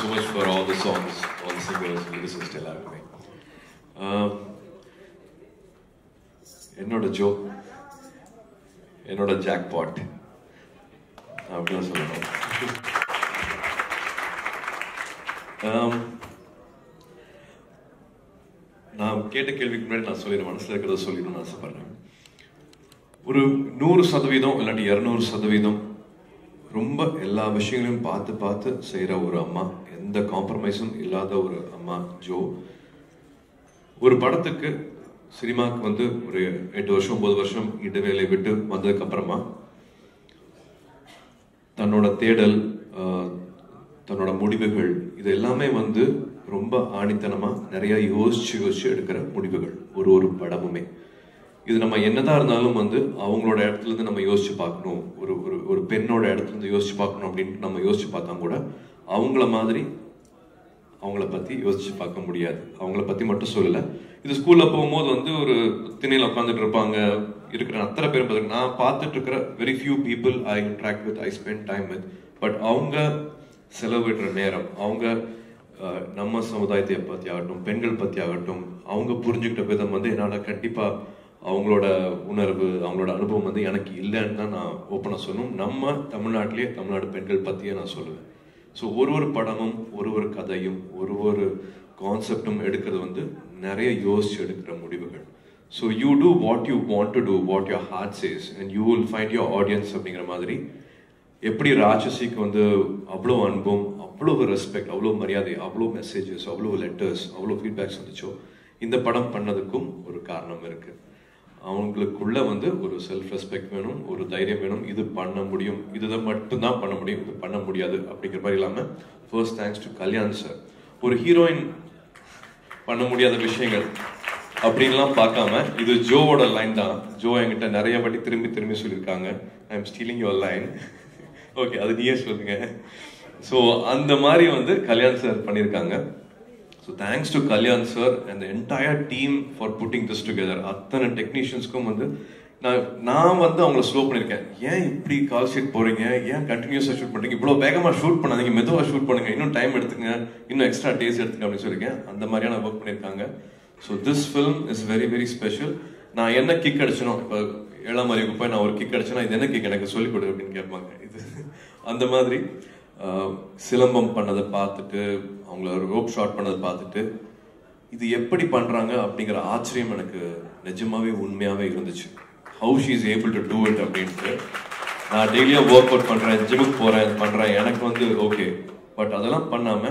So much for all the songs all singers lyricist எல்லாருக்குமே Um, என்னோட ஜோ என்னோட Jackpot அப்படின்னு சொல்லணும் Um, நான் கேட்ட கேள்விக்கு முன்னாடி நான் சொல்லிடுறேன் மனசுல இருக்கிறத சொல்லிடணும்னு ஆசைப்படுறேன் ஒரு நூறு சதவீதம் இல்லாட்டி இரநூறு சதவீதம் ரொம்ப எல்லா விஷயங்களையும் பார்த்து பார்த்து செய்கிற ஒரு அம்மா எந்த காம்ப்ரமைஸும் இல்லாத ஒரு அம்மா ஜோ ஒரு படத்துக்கு சினிமாவுக்கு வந்து ஒரு எட்டு வருஷம் ஒன்பது வருஷம் இடைவேளை விட்டு வந்ததுக்கு அப்புறமா தன்னோட தேடல் ஆஹ், தன்னோட முடிவுகள் இது எல்லாமே வந்து ரொம்ப ஆணித்தனமா நிறைய யோசிச்சு யோசிச்சு எடுக்கிற முடிவுகள் ஒரு ஒரு படமுமே இது நம்ம என்னதான் இருந்தாலும் வந்து அவங்களோட இடத்துல இருந்து நம்ம யோசிச்சு பார்க்கணும் ஒரு ஒரு ஒரு பெண்ணோட இடத்துல இருந்து யோசிச்சு பார்க்கணும் அப்படின்னு நம்ம யோசிச்சு பார்த்தா கூட அவங்கள மாதிரி அவங்கள பத்தி யோசிச்சு பார்க்க முடியாது அவங்கள பத்தி மட்டும் சொல்லல இது ஸ்கூல்ல போகும்போது வந்து ஒரு திணையில உட்காந்துட்டு இருப்பாங்க இருக்கிற அத்தனை பேரும் பார்த்திருக்கேன். நான் பார்த்துட்டு இருக்கிற very few people I interact with I spend time with but அவங்க செலவிடுற நேரம் அவங்க அஹ், நம்ம சமுதாயத்தை பத்தி ஆகட்டும் பெண்கள் பத்தி ஆகட்டும் அவங்க புரிஞ்சுக்கிட்ட விதம் வந்து என்னால் கண்டிப்பா அவங்களோட உணர்வு அவங்களோட அனுபவம் வந்து எனக்கு இல்லைன்னு தான் நான் ஓப்பனாக சொல்லணும் நம்ம தமிழ்நாட்டிலேயே தமிழ்நாடு பெண்கள் பற்றியே நான் சொல்லுவேன் ஸோ ஒரு ஒரு படமும் ஒரு ஒரு கதையும் ஒரு ஒரு கான்செப்டும் எடுக்கிறது வந்து நிறைய யோசிச்சு எடுக்கிற முடிவுகள் so you do what you want to do what your heart says and you will find your audience அப்படிங்கிற மாதிரி எப்படி ராட்சசிக்கு வந்து அவ்வளோ அன்பும் அவ்வளோ ரெஸ்பெக்ட் அவ்வளோ மரியாதை அவ்வளோ மெசேஜஸ் அவ்வளோ லெட்டர்ஸ் அவ்வளோ ஃபீட்பேக்ஸ் வந்துச்சோ இந்த படம் பண்ணதுக்கும் ஒரு காரணம் இருக்கு அவங்களுக்குள்ள வந்து ஒரு செல்ஃப் ரெஸ்பெக்ட் வேணும் ஒரு தைரியம் வேணும் இது பண்ண முடியும் இதுதான் மட்டும்தான் பண்ண முடியும் இது பண்ண முடியாது அப்படிங்கிற மாதிரி இல்லாமல் first thanks to Kalyan sir ஒரு ஹீரோயின் பண்ண முடியாத விஷயங்கள் அப்படின்லாம் பார்க்காம இது ஜோவோட லைன் தான் ஜோ என்கிட்ட நிறைய வாட்டி திரும்பி திரும்பி சொல்லியிருக்காங்க I am stealing your line okay அது நீயே சொல்லுங்க ஸோ அந்த மாதிரி வந்து கல்யாண் சார் பண்ணியிருக்காங்க so thanks to Kalyan sir and entire team for putting this together அத்தனை டெக்னீஷியன்ஸ்க்கும் வந்து நான் நான் வந்து அவங்கள ஸ்லோ பண்ணியிருக்கேன் ஏன் இப்படி கால் ஷீட் போறீங்க ஏன் கண்டினியூஸாக ஷூட் பண்ணுறீங்க இவ்வளோ வேகமாக ஷூட் பண்ணாதீங்க மெதுவாக ஷூட் பண்ணுங்க இன்னும் டைம் எடுத்துங்க இன்னும் எக்ஸ்ட்ரா டேஸ் எடுத்துங்க அப்படின்னு சொல்லியிருக்கேன் அந்த மாதிரியான ஒர்க் பண்ணியிருக்காங்க so this film is very very special நான் என்ன கிக் அடிச்சனோ இப்போ ஏழாம் அறிவுக்கு போய் நான் ஒரு கிக் அடிச்சேன்னா இது என்ன கிக் எனக்கு சொல்லிக் கொடு அப்படின்னு கேட்பாங்க இது அந்த மாதிரி ஆஹ், சிலம்பம் பண்ணதை பார்த்துட்டு அவங்கள ரோப் ஷாட் பண்ணதை பார்த்துட்டு இது எப்படி பண்றாங்க அப்படிங்கிற ஆச்சரியம் எனக்கு நிஜமாவே உண்மையாவே இருந்துச்சு how she is able to do it அப்படின்ட்டு நான் டெய்லியும் ஒர்க் அவுட் பண்றேன் ஜிம்முக்கு போறேன் பண்றேன் எனக்கு வந்து ஓகே பட் அதெல்லாம் பண்ணாம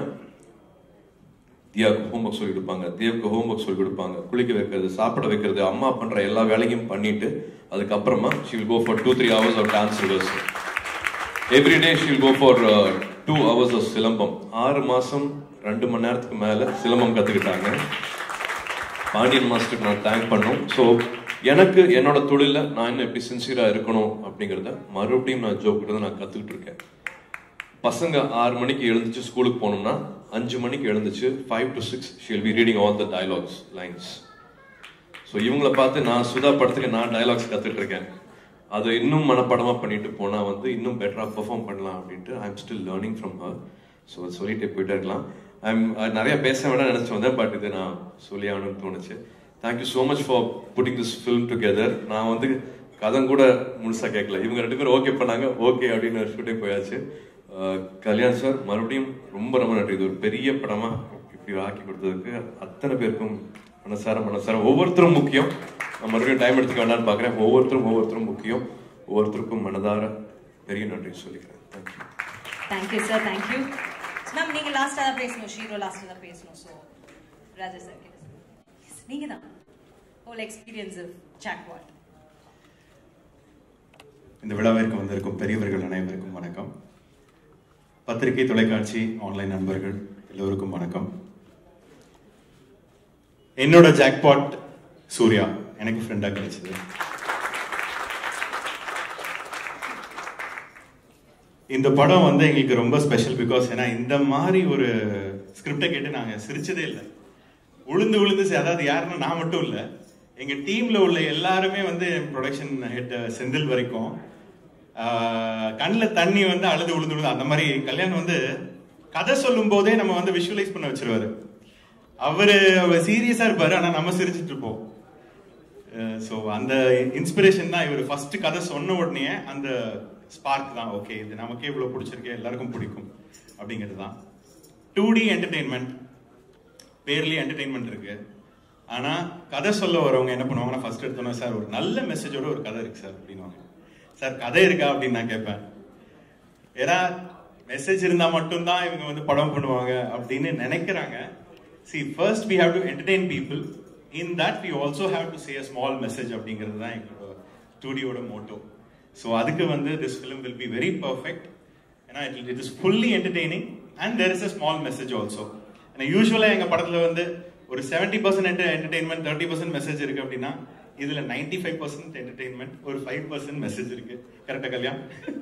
தியாவுக்கு ஹோம்ஒர்க் சொல்லி கொடுப்பாங்க தேவுக்கு ஹோம்ஒர்க் சொல்லி கொடுப்பாங்க குளிக்க வைக்கிறது சாப்பிட வைக்கிறது அம்மா பண்ற எல்லா வேலையும் பண்ணிட்டு அதுக்கப்புறமா she will go for two three hours of dance rehearse every day she'll go for two hours of silambam ஆறு மாசம் ரெண்டு மணி நேரத்துக்கு மேல சிலம்பம் கத்துக்கிட்டாங்க பாண்டியன் மாஸ்டருக்கு நான் தேங்க் பண்ணோம் ஸோ எனக்கு என்னோட தொழில நான் இன்னும் எப்படி சின்சியரா இருக்கணும் அப்படிங்கிறத மறுபடியும் நான் ஜோக்கிட்ட தான் நான் கத்துக்கிட்டு இருக்கேன் பசங்க ஆறு மணிக்கு எழுந்துச்சு ஸ்கூலுக்கு போகணும்னா அஞ்சு மணிக்கு எழுந்துச்சு five to six she'll be reading all the dialogues lines so இவங்கள பார்த்து நான் சுதா படத்துக்கு நான் டயலாக்ஸ் கத்துட்டு இருக்கேன் அதை இன்னும் மனப்படமா பண்ணிட்டு போனா வந்து இன்னும் பெட்டரா பெர்ஃபார்ம் பண்ணலாம் அப்படின்ட்டு I am still learning from her so சொல்லிட்டே போயிட்டே இருக்கலாம் ஐம் நிறைய பேச வேண்டாம் நினைச்சு வந்தேன் பட் இது நான் சொல்லி ஆகணும்னு தோணுச்சு thank you so much for putting this film together நான் வந்து கதம் கூட முழுசா கேட்கல இவங்க ரெண்டு பேரும் ஓகே பண்ணாங்க ஓகே அப்படின்னு ஷூட்டிங் போயாச்சு அஹ், கல்யாண் சார் மறுபடியும் ரொம்ப ரொம்ப நன்றி இது ஒரு பெரிய படமா இப்படி ஆக்கி கொடுத்ததுக்கு அத்தனை பேருக்கும் மனசார மனசார ஒவ்வொருத்தரும் முக்கியம் நான் மறுபடியும் டைம் எடுத்துக்க வேண்டாம்னு பார்க்குறேன் ஒவ்வொருத்தரும் ஒவ்வொருத்தரும் முக்கியம் ஒவ்வொருத்தருக்கும் மனதார பெரிய நன்றி சொல்லிக்கிறேன் thank you thank you sir thank you ma'am நீங்க லாஸ்டா தான் பேசணும் ஷீரோ லாஸ்டா தான் பேசணும் ஸோ ராஜா சார் நீங்க தான் ஹோல் எக்ஸ்பீரியன்ஸ் ஆஃப் சாக்வாட் இந்த விழாவிற்கு வந்திருக்கும் பெரியவர்கள் அனைவருக்கும் வணக்கம் பத்திரிகை தொலைக்காட்சி ஆன்லைன் நண்பர்கள் எல்லோருக்கும் வணக்கம் என்னோட ஜாக்பாட் சூர்யா எனக்கு ஃப்ரெண்டா கிடைச்சது இந்த படம் வந்து எங்களுக்கு ரொம்ப ஸ்பெஷல் பிகாஸ் ஏன்னா இந்த மாதிரி ஒரு ஸ்கிரிப்டை கேட்டு நாங்க சிரிச்சதே இல்லை உளுந்து உளுந்து சி- அதாவது யாருன்னா நான் மட்டும் இல்லை எங்க டீம்ல உள்ள எல்லாருமே வந்து ப்ரொடக்ஷன் ஹெட் செந்தில் வரைக்கும் கண்ணில் தண்ணி வந்து அழுது உளுந்து உழுது அந்த மாதிரி கல்யாணம் வந்து கதை சொல்லும் போதே நம்ம வந்து விஷுவலைஸ் பண்ண வச்சிருவாரு அவரு சீரியஸா இருப்பாரு ஆனா நம்ம சிரிச்சிட்டு இருப்போம் ஸோ அந்த இன்ஸ்பிரேஷன் தான் இவர் ஃபர்ஸ்ட் கதை சொன்ன உடனே அந்த ஸ்பார்க் தான் ஓகே இது நமக்கே இவ்வளவு பிடிச்சிருக்கு எல்லாருக்கும் பிடிக்கும் அப்படிங்கிறது தான் டூ டி என்டர்டெயின்மெண்ட் பேர்லயே என்டர்டெயின்மெண்ட் இருக்கு ஆனா கதை சொல்ல வரவங்க என்ன பண்ணுவாங்கன்னா ஃபர்ஸ்ட் எடுத்தோன்னா சார் ஒரு நல்ல மெசேஜோட ஒரு கதை இருக்கு சார் அப்படின்னுவாங்க சார் கதை இருக்கா அப்படின்னு நான் கேட்பேன் ஏன்னா மெசேஜ் இருந்தா மட்டும்தான் இவங்க வந்து படம் பண்ணுவாங்க அப்படின்னு நினைக்கிறாங்க see first we have to entertain people in that we also have to say a small message அப்படிங்கிறது தான் எங்களோட ஸ்டூடியோட மோட்டோ ஸோ அதுக்கு வந்து this film will be very perfect ஏன்னா it it is fully entertaining and there is a small message also ஏன்னா யூஸ்வலாக எங்கள் படத்தில் வந்து ஒரு seventy percent entertainment thirty percent message இருக்கு அப்படின்னா இதுல நைன்டி ஃபைவ் பர்சன்ட் என்டர்டெயின்மெண்ட் ஒரு ஃபைவ் பர்சன்ட் மெசேஜ் இருக்கு கரெக்டா கல்யாண்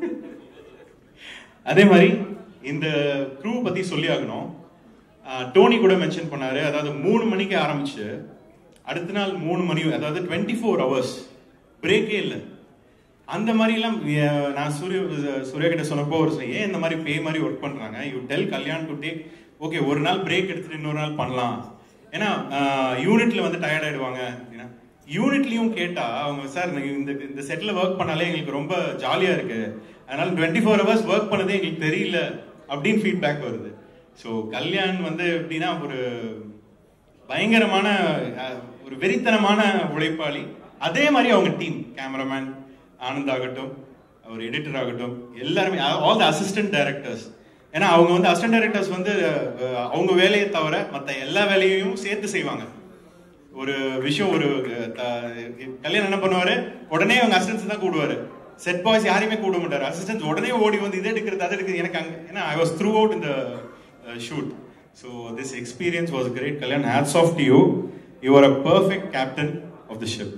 அதே மாதிரி இந்த க்ரூ பத்தி சொல்லி ஆகணும் ஆஹ் டோனி கூட மென்ஷன் பண்ணாரு அதாவது மூணு மணிக்கு ஆரம்பிச்சு அடுத்த நாள் மூணு மணி அதாவது டுவெண்ட்டி ஃபோர் ஹவர்ஸ் பிரேக்கே இல்லை அந்த மாதிரி எல்லாம் அஹ், நான் சூரிய சூர்யா கிட்ட சொன்னப்போ ஒரு சொன்னேன், ஏன் இந்த மாதிரி பே மாதிரி ஒர்க் பண்றாங்க you tell Kalyan to take okay ஒரு நாள் பிரேக் எடுத்துட்டு இன்னொரு நாள் பண்ணலாம் ஏன்னா யூனிட்ல வந்து டயர்ட் ஆயிடுவாங்க அப்படின்னா யூனிட்லயும் கேட்டா அவங்க சார் இந்த இந்த செட்ல ஒர்க் பண்ணாலே எங்களுக்கு ரொம்ப ஜாலியா இருக்கு அதனால டுவெண்ட்டி ஃபோர் ஹவர்ஸ் ஒர்க் பண்ணதே எங்களுக்கு தெரியல அப்படின்னு ஃபீட்பேக் வருது ஸோ கல்யாண் வந்து எப்படின்னா ஒரு பயங்கரமான அஹ், ஒரு வெறித்தனமான உழைப்பாளி அதே மாதிரி அவங்க டீம் கேமராமேன் ஆனந்த் ஆகட்டும் ஒரு எடிட்டர் ஆகட்டும் எல்லாருமே ஆல் த அசிஸ்டன்ட் டைரக்டர்ஸ் ஏன்னா அவங்க வந்து அசிஸ்டன்ட் டைரக்டர்ஸ் வந்து அஹ், அவங்க வேலையை தவிர மற்ற எல்லா வேலையையும் சேர்த்து செய்வாங்க ஒரு விஷயம் ஒரு அஹ், த- கல்யாணம் என்ன பண்ணுவாரு உடனே அவங்க அசிஸ்டன்ஸ் தான் கூடுவாரு செட் பாய்ஸ் யாரையுமே கூட மாட்டாரு அசிஸ்டன்ஸ் உடனே ஓடி வந்து இதை எடுக்கிறது அதை எடுக்கிறது எனக்கு அங்க ஏன்னா ஐ வாஸ் த்ரூ அவுட் இந்த shoot so this experience was great Kalyan hats off to you you are a perfect captain of the ship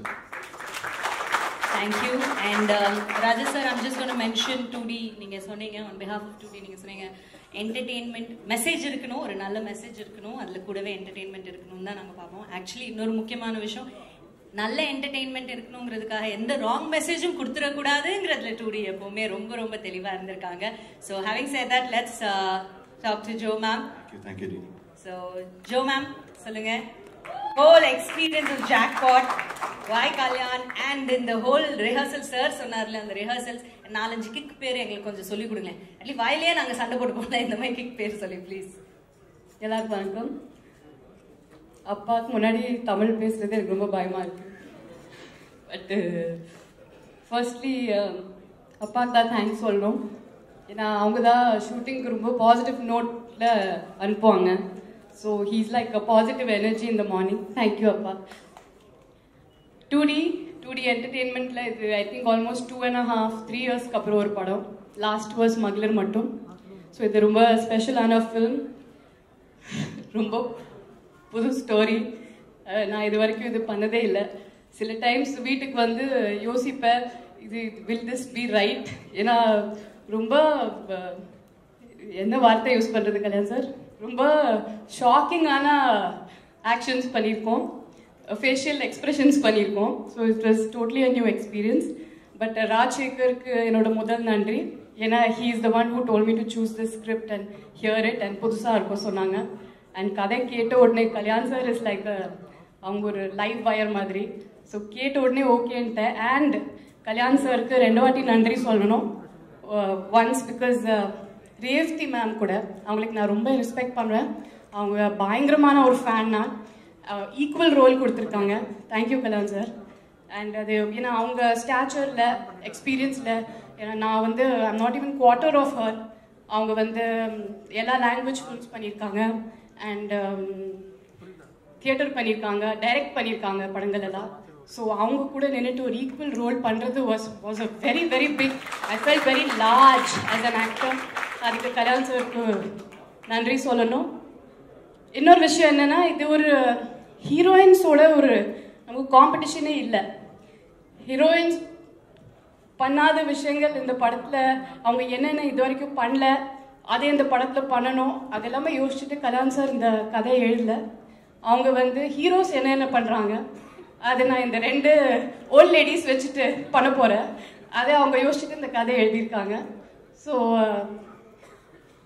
Thank you. And um, Rajesh sir, I'm just going to mention 2D. நீங்க சொன்னீங்க on behalf of 2D நீங்க சொன்னீங்க entertainment message இருக்கணும் ஒரு நல்ல message இருக்கணும் அதுல கூடவே என்டர்டெயின்மெண்ட் இருக்கணும் தான் நாங்க பார்ப்போம் ஆக்சுவலி இன்னொரு முக்கியமான விஷயம் நல்ல என்டர்டெயின்மெண்ட் இருக்கணுங்கிறதுக்காக எந்த ராங் மெசேஜும் கொடுத்துடக்கூடாதுங்கிறதுல 2D எப்பவுமே ரொம்ப ரொம்ப தெளிவா இருந்திருக்காங்க so having said that let's uh, talk to Jo ma'am thank you thank you so Jo ma'am சொல்லுங்க whole experience of Jackpot by Kalyan and இந்த ஹோல் ரிஹர்சல் சார் சொன்னார்ல அந்த ரிஹர்சல்ஸ் நாலஞ்சு கிக் பேர் எங்களுக்கு கொஞ்சம் சொல்லி கொடுங்க அட்லி வாயிலேயே நாங்கள் சண்டை போட்டு போனோம் இந்த மாதிரி கிக் பேர் சொல்லி ப்ளீஸ் எல்லாருக்கும் வணக்கம் அப்பாவுக்கு முன்னாடி தமிழ் பேசுறது எனக்கு ரொம்ப பயமா இருக்கு பட்டு ஃபர்ஸ்ட்லி அப்பாவுக்கு தான் தேங்க்ஸ் சொல்லணும் ஏன்னா அவங்க தான் ஷூட்டிங்க்கு ரொம்ப பாசிட்டிவ் நோட்டில் அனுப்புவாங்க so he's like a positive energy இந்த மார்னிங் தேங்க்யூ அப்பா டூ டி டூ டி என்டர்டெயின்மெண்ட்டில் இது I think almost two and half three இயர்ஸ்க்கு அப்புறம் ஒரு படம் லாஸ்ட் வர்ஸ் மகளிர் மட்டும் ஸோ இது ரொம்ப ஸ்பெஷலான ஃபில்ம் ரொம்ப புது ஸ்டோரி நான் இது வரைக்கும் இது பண்ணதே இல்லை சில டைம்ஸ் வீட்டுக்கு வந்து யோசிப்பேன் இது வில் திஸ் பி ரைட் ஏன்னா ரொம்ப அஹ், என்ன வார்த்தை யூஸ் பண்ணுறது கல்யாண் சார் ரொம்ப ஷாக்கிங்கான ஆக்ஷன்ஸ் பண்ணியிருக்கோம் ஃபேஷியல் எக்ஸ்பிரஷன்ஸ் பண்ணியிருக்கோம் so it was totally a new experience but ராஜ்சேகருக்கு என்னோட முதல் நன்றி ஏன்னா he is the one who told me to choose the script and hear it and புதுசாக இருக்கும் சொன்னாங்க அண்ட் கதை கேட்ட உடனே கல்யாண் சார் இஸ் லைக் அவங்க ஒரு லைவ் வயர் மாதிரி ஸோ கேட்ட உடனே ஓகேன்ட்டேன் அண்ட் கல்யாண் சாருக்கு ரெண்டு வாட்டி நன்றி சொல்லணும் ஒன்ஸ் பிகாஸ் ரேவதி மேம் கூட அவங்களுக்கு நான் ரொம்ப ரெஸ்பெக்ட் பண்ணுவேன் அவங்க பயங்கரமான ஒரு ஃபேன் நான் ஈக்குவல் ரோல் கொடுத்துருக்காங்க தேங்க்யூ கல்யாண் சார் அண்ட் அது ஏன்னா அவங்க ஸ்டாச்சரில் எக்ஸ்பீரியன்ஸில் ஏன்னா நான் வந்து I'm not even quarter of her அவங்க வந்து ம், எல்லா லாங்குவேஜ் ஃபில்ம்ஸ் பண்ணியிருக்காங்க அண்ட் தியேட்டர் பண்ணியிருக்காங்க டைரக்ட் பண்ணியிருக்காங்க படங்கள் எல்லாம் ஸோ அவங்க கூட நின்றுட்டு ஒரு ஈக்குவல் ரோல் பண்ணுறது was was a very very big I fell very large as an actor அதுக்கு கல்யாண் சாருக்கு நன்றி சொல்லணும் இன்னொரு விஷயம் என்னன்னா இது ஒரு ஹீரோயின்ஸோட ஒரு நமக்கு காம்படிஷனே இல்லை ஹீரோயின்ஸ் பண்ணாத விஷயங்கள் இந்த படத்துல அவங்க என்னென்ன இது வரைக்கும் பண்ணல அதை இந்த படத்துல பண்ணணும் அதெல்லாமே யோசிச்சுட்டு கல்யாண் சார் இந்த கதையை எழுதல அவங்க வந்து ஹீரோஸ் என்னென்ன பண்றாங்க அதை நான் இந்த ரெண்டு ஓல்ட் லேடிஸ் வச்சுட்டு பண்ண போறேன் அதை அவங்க யோசிச்சுட்டு இந்த கதையை எழுதியிருக்காங்க ஸோ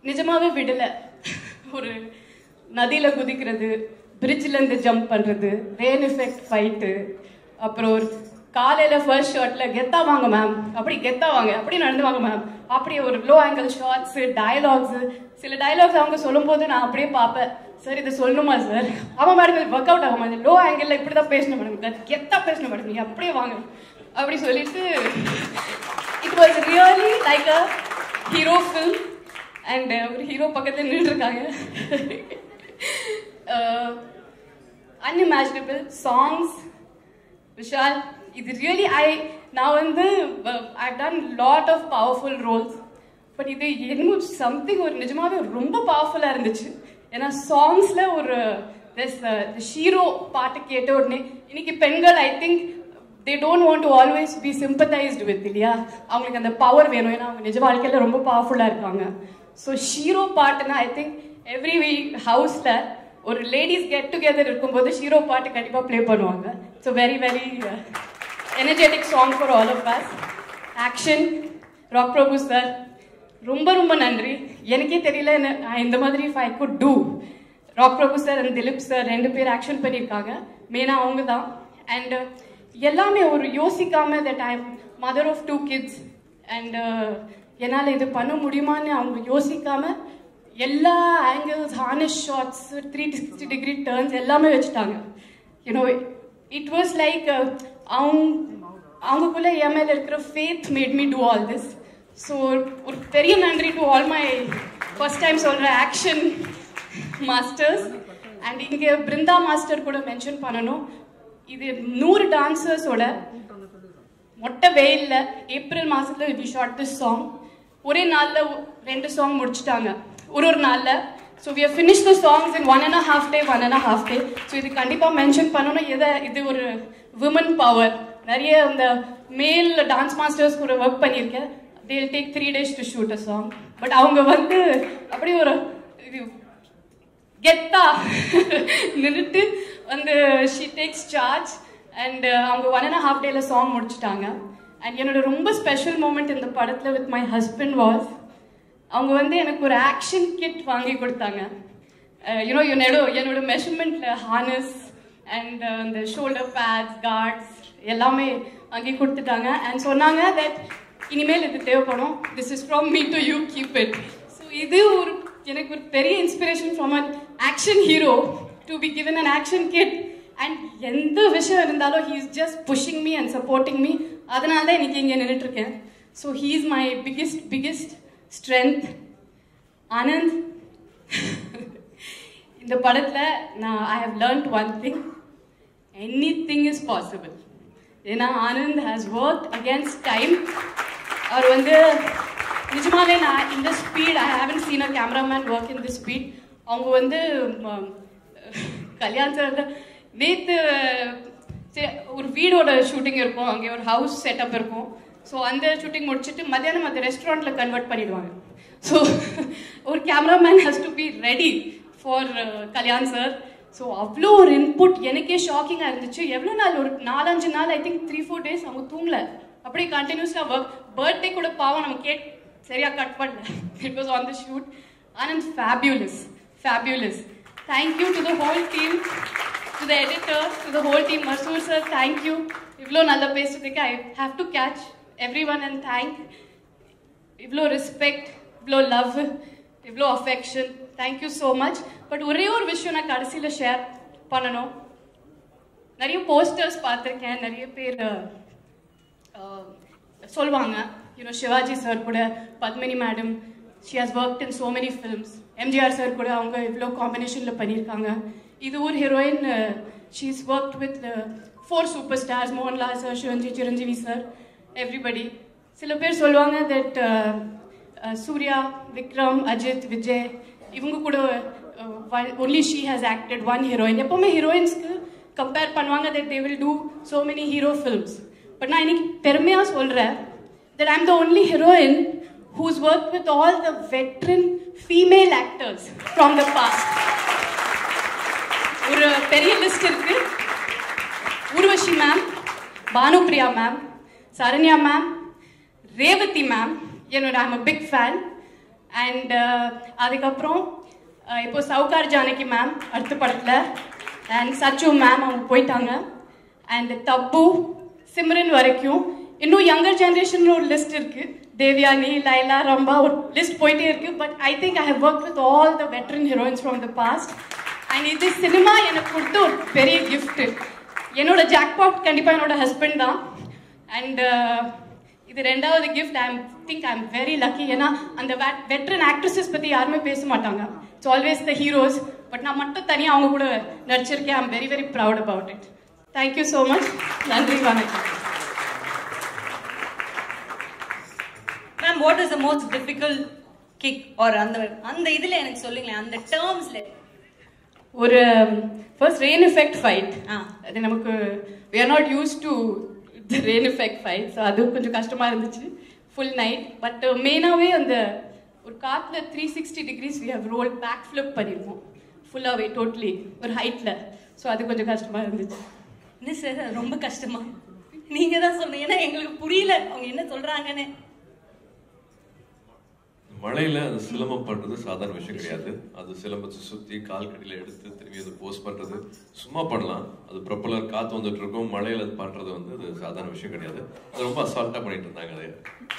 நிஜமாவே விடல ஒரு நதியில குதிக்கிறது பிரிட்ஜ்ல இருந்து ஜம்ப் பண்றது ரெயின் எஃபெக்ட் ஃபைட்டு அப்புறம் ஒரு காலையில ஃபர்ஸ்ட் ஷாட்ல கெத்தா வாங்க மேம் அப்படி கெத்தா வாங்க அப்படி நடந்து வாங்க மேம் அப்படி ஒரு லோ ஆங்கிள் ஷார்ட்ஸ் டயலாக்ஸ் சில டயலாக்ஸ் அவங்க சொல்லும்போது நான் அப்படியே பார்ப்பேன் சார் இது சொல்லணுமா சார் ஆமாம் மேடம் இது ஒர்க் அவுட் ஆகுமா லோ ஆங்கிளில் இப்படி தான் பேசணும் மேடம் கெத்தா பேசணும் மேடம் நீ அப்படியே வாங்க அப்படி சொல்லிட்டு it was really like a hero film and ஒரு ஹீரோ பக்கத்தில் நின்றுருக்காங்க அன்இமேஜினபிள் சாங்ஸ் விஷால் இது ரியலி ஐ நான் வந்து I done lot of powerful roles but இது என்னமோ சம்திங் ஒரு நிஜமாவே ரொம்ப பவர்ஃபுல்லாக இருந்துச்சு ஏன்னா சாங்ஸில் ஒரு ஷீரோ பாட்டு கேட்ட உடனே இன்னைக்கு பெண்கள் I think they don't want to always be sympathised with இல்லையா அவங்களுக்கு அந்த பவர் வேணும் ஏன்னா அவங்க நிஜ வாழ்க்கையில் ரொம்ப பவர்ஃபுல்லாக இருக்காங்க ஸோ ஷீரோ பாட்டுனா ஐ திங்க் எவ்ரி வீ ஹவுஸில் ஒரு லேடிஸ் கெட் டுகெதர் இருக்கும்போது ஷீரோ பாட்டு கண்டிப்பாக ப்ளே பண்ணுவாங்க so very very energetic song for all of us action Rock Prabhu sir ரொம்ப ரொம்ப நன்றி எனக்கே தெரியல என்ன- நான் இந்த மாதிரி if I could do Rock Prabhu sir and Dileep sir ரெண்டு பேர் ஆக்ஷன் பண்ணியிருக்காங்க மெயினாக அவங்க தான் அண்ட் எல்லாமே ஒரு யோசிக்காம that I mother of two kids and என்னால் இது பண்ண முடியுமான்னு அவங்க யோசிக்காம எல்லா angles harness shots three sixty degree turns எல்லாமே வச்சுட்டாங்க யூனோ இட் வாஸ் லைக் அவங்க அவங்களுக்குள்ள என் மேல இருக்கிற faith made me do all this so ஒரு பெரிய நன்றி to all my first time சொல்கிற ஆக்ஷன் மாஸ்டர்ஸ் அண்ட் இங்கே பிருந்தா மாஸ்டர் கூட மென்ஷன் பண்ணணும் இது நூறு டான்சர்ஸோட மொட்டை வெயில்ல ஏப்ரல் மாசத்துல வி ஷார்ட் திஸ் சாங் ஒரே நாள்ல ரெண்டு சாங் முடிச்சிட்டாங்க ஒரு ஒரு நாள்ல so we finish the songs in one and half day one and half day so இது கண்டிப்பா மென்ஷன் பண்ணணும் எதை இது ஒரு விமன் பவர் நிறைய அந்த மேல் டான்ஸ் மாஸ்டர்ஸ் கூட ஒர்க் பண்ணியிருக்கேன் they'll take three days to shoot a song but அவங்க வந்து அப்படியே ஒரு இது கெத்தா நின்றுட்டு வந்து ஷீ டேக்ஸ் சார்ஜ் அண்ட் அவங்க ஒன் அண்ட் ஹாஃப் டேல சாங் முடிச்சிட்டாங்க அண்ட் என்னோட ரொம்ப ஸ்பெஷல் மூமெண்ட் இந்த படத்தில் வித் மை ஹஸ்பண்ட் வாஸ் அவங்க வந்து எனக்கு ஒரு ஆக்ஷன் கிட் வாங்கி கொடுத்தாங்க யூனோ என்னோட என்னோட மெஷர்மெண்ட்டில் ஹானஸ் அண்ட் அந்த ஷோல்டர் பேட்ஸ் கார்ட்ஸ் எல்லாமே வாங்கி கொடுத்துட்டாங்க அண்ட் சொன்னாங்க தட் இனிமேல் இது தேவைப்படும் this is from me to you keep it so இது ஒரு எனக்கு ஒரு பெரிய inspiration from an action hero to be given an action kid and எந்த விஷயம் இருந்தாலும் he is just pushing me and supporting me அதனால தான் இன்னைக்கு இங்கே நின்றுட்டு இருக்கேன் so he is my biggest biggest strength Anand இந்த படத்தில் நான் I have learned one thing anything is possible ஏன்னா Anand has work against time அவர் வந்து நிஜமாவே நான் இந்த speed I haven't seen a cameraman work in the speed அவங்க வந்து ம, கல்யாண் சார் நேற்று ஒரு வீடோட ஷூட்டிங் இருக்கும் அங்கே ஒரு ஹவுஸ் செட்டப் இருக்கும் ஸோ அந்த ஷூட்டிங் முடிச்சுட்டு மத்தியானம் அந்த ரெஸ்டாரண்ட்டில் கன்வெர்ட் பண்ணிடுவாங்க ஸோ ஒரு cameraman has to be ready for Kalyan sir so அவ்வளோ ஒரு இன்புட் எனக்கே ஷாக்கிங்காக இருந்துச்சு எவ்வளோ நாள் ஒரு நாலஞ்சு நாள் I think three four days அவங்க தூங்கல அப்படியே கண்டினியூஸாக ஒர்க் பர்த்டே கூட பாவம் நம்ம கேட் சரியா கட் பண்ணல it was on the shoot Anand fabulous fabulous thank you to the whole team to the editor to the whole team Masoor sir thank you இவ்வளோ நல்லா பேசுறதுக்கு I have to catch every one and thank இவ்வளோ respect இவ்வளோ love இவ்வளோ affection thank you so much but ஒரே ஒரு விஷயம் நான் கடைசியில் ஷேர் பண்ணணும் நிறைய போஸ்டர்ஸ் பார்த்துருக்கேன் நிறைய பேர் அஹ், சொல்லுவாங்க யூனோ சிவாஜி சார் கூட Padmini madam she has work in so many films MGR sir கூட அவங்க இவ்வளோ காம்பினேஷனில் பண்ணியிருக்காங்க இது ஒரு heroine she is work with four super stars Mohanlal sir சிவஞ்சி சிரஞ்சீவி சார் எவ்ரிபடி சில பேர் சொல்லுவாங்க தட் சூர்யா விக்ரம் அஜித் விஜய் இவங்க கூட only she has acted one heroine எப்போவுமே ஹீரோயின்ஸ்க்கு கம்பேர் பண்ணுவாங்க that they will do so many hero films but நான் இன்னைக்கு பெருமையாக சொல்கிறேன் that I'm the only heroine who's worked with all the veteran female actors from the past. ஒரு பெரிய list இருக்கு Urvashi ma'am Bhanupriya ma'am Saranya ma'am Revathi ma'am என்னோட I'm a big fan and அதுக்கப்புறம் uh, இப்போ சவுகார் ஜானகி மேம் அடுத்த படத்தில் அண்ட் சச்சு மேம் அவங்க போயிட்டாங்க அண்ட் தப்பு சிம்ரன் வரைக்கும் இன்னும் யங்கர் ஜென்ரேஷன் ஒரு லிஸ்ட் இருக்கு தேவ்யானி லைலா ரம்பா ஒரு லிஸ்ட் போயிட்டே இருக்கு but I think I have work with all the veteran heroines from the past and இது சினிமா எனக்கு கொடுத்த ஒரு பெரிய gift என்னோட ஜாக்பாட் கண்டிப்பாக என்னோட ஹஸ்பண்ட் தான் அண்ட் இது ரெண்டாவது gift I think I am very lucky ஏன்னா அந்த வெட்ரன் ஆக்ட்ரஸஸ் பற்றி யாருமே பேச மாட்டாங்க it's always the heroes but நான் மட்டும் தனியாக அவங்க கூட நடிச்சிருக்கேன் I am very very proud about it thank you so much நன்றி வணக்கம் ma'am what is the most difficult kick or அந்த அந்த இதுல எனக்கு சொல்லுங்களேன் அந்த டேர்ம்ஸ்ல ஒரு ஃபர்ஸ்ட் ரெயின் எஃபெக்ட் ஃபைட் ஆ. அது நமக்கு we are not used to the rain effect fight so அது கொஞ்சம் கஷ்டமாக இருந்துச்சு ஃபுல் நைட் பட் மெயினாகவே அந்த ஒரு காற்றுல three sixty degrees we have roll back flip பண்ணியிருக்கோம் ஃபுல்லாகவே டோட்டலி ஒரு ஹைட்டில் ஸோ அது கொஞ்சம் கஷ்டமாக இருந்துச்சு என்ன சார் அது ரொம்ப கஷ்டமா நீங்க தான் சொன்னீங்க ஏன்னா எங்களுக்கு புரியல அவங்க என்ன சொல்றாங்கன்னு மழையில அது சிலம்பம் பண்றது சாதாரண விஷயம் கிடையாது அது சிலம்பத்தை சுத்தி கால் கடியில எடுத்து திரும்பி அதை போஸ்ட் பண்றது சும்மா பண்ணலாம் அது ப்ரொப்பலர் காத்து வந்துட்டு இருக்கும் மழையில அது பண்றது வந்து அது சாதாரண விஷயம் கிடையாது அது ரொம்ப அசால்ட்டா பண்ணிட்டு இருந்தாங்க அதை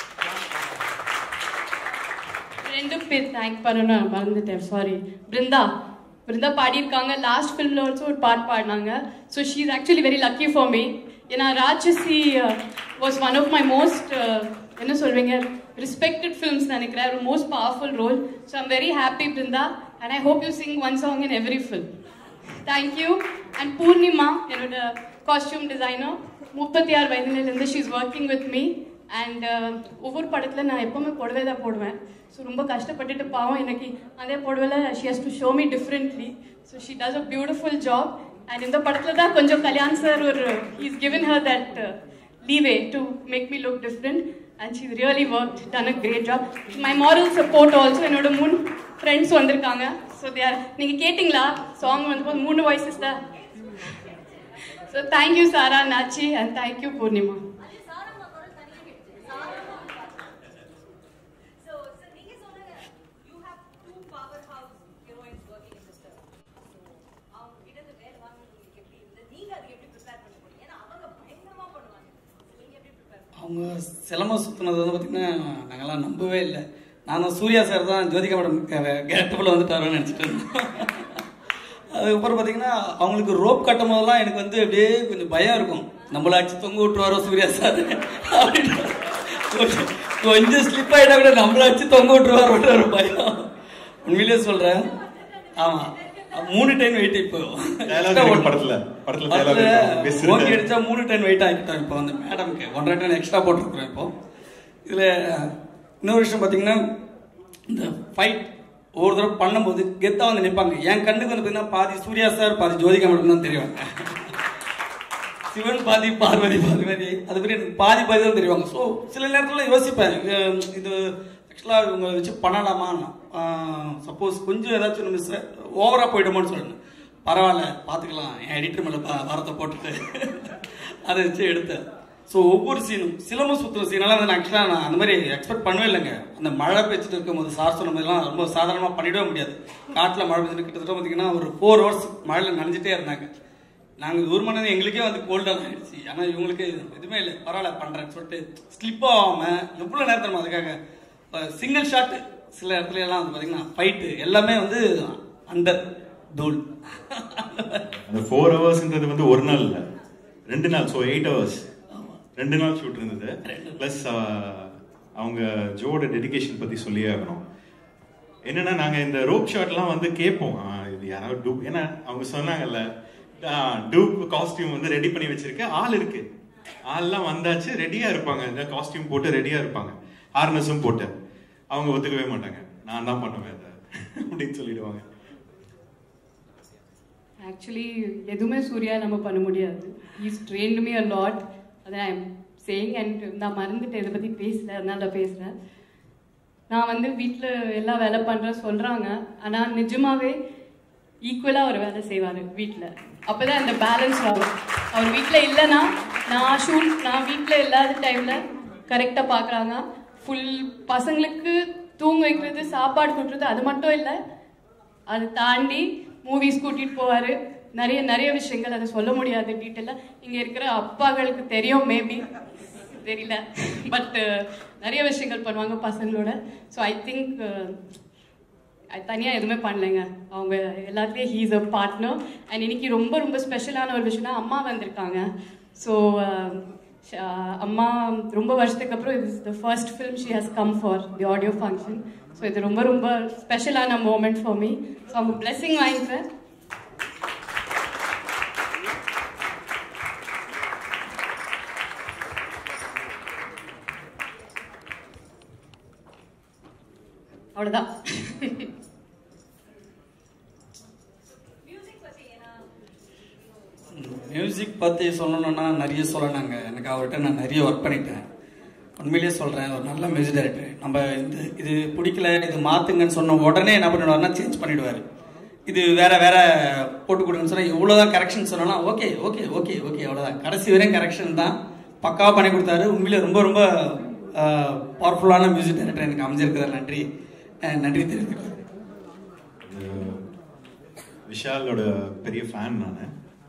ரெண்டு பேர் தேங்க் பண்ணணும் நான் மறந்துட்டேன் சாரி பிருந்தா பிருந்தா பாடியிருக்காங்க லாஸ்ட் ஃபிலிமில் ஆல்சோ ஒரு பாட் பாடினாங்க so she is actually very lucky for me ஏன்னா Ratchasi was one of my most என்ன சொல்வீங்க ரெஸ்பெக்டட் ஃபிலிம்ஸ் நினைக்கிறேன் ஒரு most powerful role so I'm very happy Brinda and I hope you sing one song in every film thank you and Poornima என்னோட costume designer முப்பத்தி ஆறு வயதுலேருந்து she is working with me and ஒவ்வொரு படத்தில் நான் எப்போவுமே புடவை தான் போடுவேன் ஸோ ரொம்ப கஷ்டப்பட்டுட்டு பாவம் எனக்கு அதே புடவையில் she has to show me differently so she does a beautiful job and இந்த படத்தில் தான் கொஞ்சம் கல்யாண் சார் ஒரு is given her that leeway to make me look different and she really work done a great job my moral support also என்னோட மூணு friends வந்திருக்காங்க so தேர் நீங்கள் கேட்டிங்களா சாங் வந்து மூணு வாய்ஸஸ் தான் ஸோ தேங்க்யூ சாரா நாச்சி அண்ட் தேங்க்யூ பூர்ணிமா அவங்க சிலம்பம் சுற்றினது வந்து பார்த்திங்கன்னா நாங்கள்லாம் நம்பவே இல்லை நான் சூர்யா சார் தான் ஜோதிகா மேடம் கேட்டபிள் வந்துட்டாரோன்னு நினச்சிட்டு இருந்தோம் அதுக்கப்புறம் பார்த்தீங்கன்னா அவங்களுக்கு ரோப் கட்டும் போதெல்லாம் எனக்கு வந்து அப்படியே கொஞ்சம் பயம் இருக்கும் நம்மளாச்சு தொங்க விட்டுருவாரோ சூர்யா சார் அப்படின்னு கொஞ்சம் கொஞ்சம் ஸ்லிப் ஆகிட்டா கூட நம்மளாச்சு தொங்க விட்டுருவாரோன்ற ஒரு பயம் உண்மையிலேயே சொல்கிறேன் ஆமாம் மூணு டைம் வெயிட் இப்போ Dialogue இருக்கு படத்துல. படத்துல dialogue இருக்கும். பேசுறது. ஓகே அடிச்சா மூணு டன் வெயிட் ஆகிட்டோம் இப்போ வந்து மேடம்க்கு ஒன்றரை டன் எக்ஸ்ட்ரா போட்டிருக்கிறோம் இப்போ இதில் இன்னொரு விஷயம் பார்த்தீங்கன்னா இந்த ஃபைட் ஒவ்வொரு தடவை பண்ணும்போது கெத்தாக வந்து நிற்பாங்க என் கண்ணுக்கு வந்து பார்த்தீங்கன்னா பாதி சூர்யா சார் பாதி ஜோதிகா மேடம் தான் தெரிவாங்க சிவன் பாதி பார்வதி பார்வதி அது மாதிரி எனக்கு பாதி பாதி தான் தெரிவாங்க ஸோ சில நேரத்தில் யோசிப்பேன் இது- இது ஆக்சுவலாக இவங்க வச்சு பண்ணலாமா சப்போஸ் கொஞ்சம் ஏதாச்சும் மிஸ் ஓவராக போயிட்டோமோன்னு சொல்லணும் பரவாயில்ல பார்த்துக்கலாம் என் எடிட்டர் மேலே வாரத்தை போட்டுட்டு அதை வச்சு எடுத்தேன் ஸோ ஒவ்வொரு சீனும் சிலம்பம் சுற்றுற சீனெல்லாம் வந்து ஆக்சுவலாக நான் அந்த மாதிரி எக்ஸ்பெக்ட் பண்ணவே இல்லைங்க அந்த மழை பெய்ச்சிட்டு இருக்கும்போது சார் சொன்ன மாதிரிலாம் ரொம்ப சாதாரணமாக பண்ணிடவே முடியாது காட்டில் மழை பெய்ச்சிட்டு கிட்டத்தட்ட பார்த்தீங்கன்னா ஒரு ஃபோர் ஹவர்ஸ் மழையில் நனைஞ்சிட்டே இருந்தாங்க நாங்கள் தூரமானது எங்களுக்கே வந்து கோல்டாக ஆயிடுச்சு ஆனால் இவங்களுக்கு எதுவுமே இல்லை பரவாயில்ல பண்ணுறேன்னு சொல்லிட்டு ஸ்லிப் ஆகாமல் எவ்வளோ நேரத்தில் அதுக்காக சிங்கிள் ஷாட் சில இடத்துல எல்லாம் வந்து பார்த்தீங்கன்னா ஃபைட்டு எல்லாமே வந்து அண்டர் தூள் அந்த ஃபோர் ஹவர்ஸ்ன்றது வந்து ஒரு நாள் இல்ல ரெண்டு நாள் ஸோ எயிட் ஹவர்ஸ் ரெண்டு நாள் ஷூட் இருந்தது ப்ளஸ் அவங்க ஜோட டெடிகேஷன் பத்தி சொல்லியே ஆகணும் என்னன்னா நாங்க இந்த ரோப் ஷாட்லாம் வந்து கேட்போம் ஆ, இது யாராவது டூப் ஏன்னா அவங்க சொன்னாங்கல்ல டூப் காஸ்டியூம் வந்து ரெடி பண்ணி வச்சிருக்க ஆள் இருக்கு ஆள்லாம் வந்தாச்சு ரெடியா இருப்பாங்க இந்த காஸ்டியூம் போட்டு ரெடியா இருப்பாங்க ஹார்னஸும் போட்டு அவங்க ஒத்துக்கவே மாட்டாங்க நான் தான் பண்ணுவேன் அதை அப்படின்னு சொல்லிடுவாங்க ஆக்சுவலி எதுவுமே சூர்யா நம்ம பண்ண முடியாது is trained me a lot அதை ஐ எம் சேயிங் அண்ட் நான் மறந்துட்டேன் இதை பற்றி பேசல அதனால நான் பேசுகிறேன் நான் வந்து வீட்டில் எல்லா வேலை பண்ணுறேன் சொல்கிறாங்க ஆனால் நிஜமாவே ஈக்குவலாக அவர் வேலை செய்வார் வீட்டில் அப்போ தான் அந்த பேலன்ஸ் வரும் அவர் வீட்டில் இல்லைன்னா நான் ஷூட் நான் வீட்டில் இல்லாத டைமில் கரெக்டாக பார்க்குறாங்க ஃபுல் பசங்களுக்கு தூங்க வைக்கிறது சாப்பாடு கொடுக்குறது அது மட்டும் இல்லை அதை தாண்டி மூவிஸ் கூட்டிட்டு போவாரு நிறைய நிறைய விஷயங்கள் அதை சொல்ல முடியாது டீட்டெயிலாக இங்கே இருக்கிற அப்பாங்களுக்கு தெரியும் மேபி தெரியல பட் நிறைய விஷயங்கள் பண்ணுவாங்க பசங்களோட ஸோ ஐ திங்க் தனியாக எதுவுமே பண்ணலைங்க அவங்க எல்லாத்துலேயும் ஹீஸ் அ பார்ட்னர் அண்ட் இன்னைக்கு ரொம்ப ரொம்ப ஸ்பெஷலான ஒரு விஷயம்னா அம்மா வந்திருக்காங்க ஸோ அம்மா ரொம்ப வருஷத்துக்கு அப்புறம் இது the first film she has come for the audio function so இது ரொம்ப ரொம்ப ஸ்பெஷலான மூமெண்ட் ஃபார் மீ ஸோ அவங்க பிளெஸிங் வாங்கிக்கிறேன் அவ்வளோதான் மியூசிக் பற்றி சொல்லணும்னா நிறைய சொல்லணுங்க எனக்கு அவர்கிட்ட நான் நிறைய ஒர்க் பண்ணிட்டேன் உண்மையிலேயே சொல்கிறேன் ஒரு நல்ல மியூசிக் டைரக்டர் நம்ம இந்த இது பிடிக்கல இது மாற்றுங்கன்னு சொன்ன உடனே என்ன பண்ணிடுவாருன்னா சேஞ்ச் பண்ணிடுவார் இது வேற வேற போட்டு கொடுங்கன்னு சொன்னால் இவ்வளோதான் கரெக்ஷன் சொன்னோன்னா ஓகே ஓகே ஓகே ஓகே அவ்வளோதான் கடைசி வரையும் கரெக்ஷன் தான் பக்காவாக பண்ணி கொடுத்தாரு உண்மையிலே ரொம்ப ரொம்ப பவர்ஃபுல்லான மியூசிக் டைரக்டர் எனக்கு அமைஞ்சிருக்கிறார் நன்றி அஹ் நன்றி தெரிவித்துக்கிறேன் அஹ் விஷாலோட பெரிய ஃபேன் நான்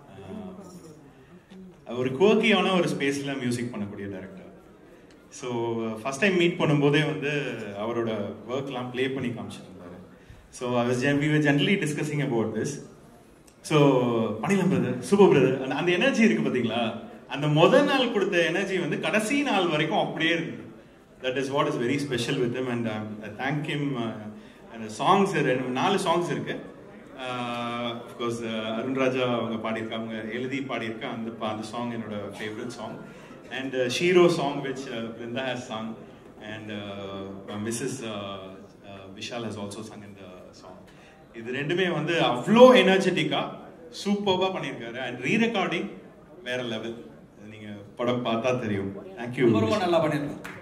ஒரு கோக்கியான ஒரு ஸ்பேஸில் மியூசிக் பண்ணக்கூடிய director so first time meet பண்ணும்போதே வந்து அவரோட ஒர்க்லாம் ப்ளே பண்ணி காமிச்சிருந்தாரு so we were generally discussing about this so பண்ணிடலாம் பிரதர் சூப்பர் பிரதர் அந்த அந்த எனர்ஜி இருக்கு பார்த்தீங்களா அந்த முதல் நாள் கொடுத்த எனர்ஜி வந்து கடைசி நாள் வரைக்கும் அப்படியே இருக்கு that is what is very special with him and thank him அந்த சாங்ஸ் ரெண்டு நாலு சாங்ஸ் இருக்கு அஃப்கோர்ஸ் அருண்ராஜா அவங்க பாடியிருக்காங்க எழுதி பாடியிருக்க அந்த பா- அந்த சாங் என்னோட favourite song and shero song which Brinda has sang and Mrs Vishal has also sung இந்த சாங் இது ரெண்டுமே வந்து அவ்வளோ எனர்ஜெட்டிக்கா சூப்பர்வா பண்ணியிருக்காரு அண்ட் ரீ ரெக்கார்டிங் வேற லெவல் நீங்க படம் பார்த்தா தெரியும் தேங்க்யூ ரொம்ப ரொம்ப நல்லா பண்ணியிருக்கேன்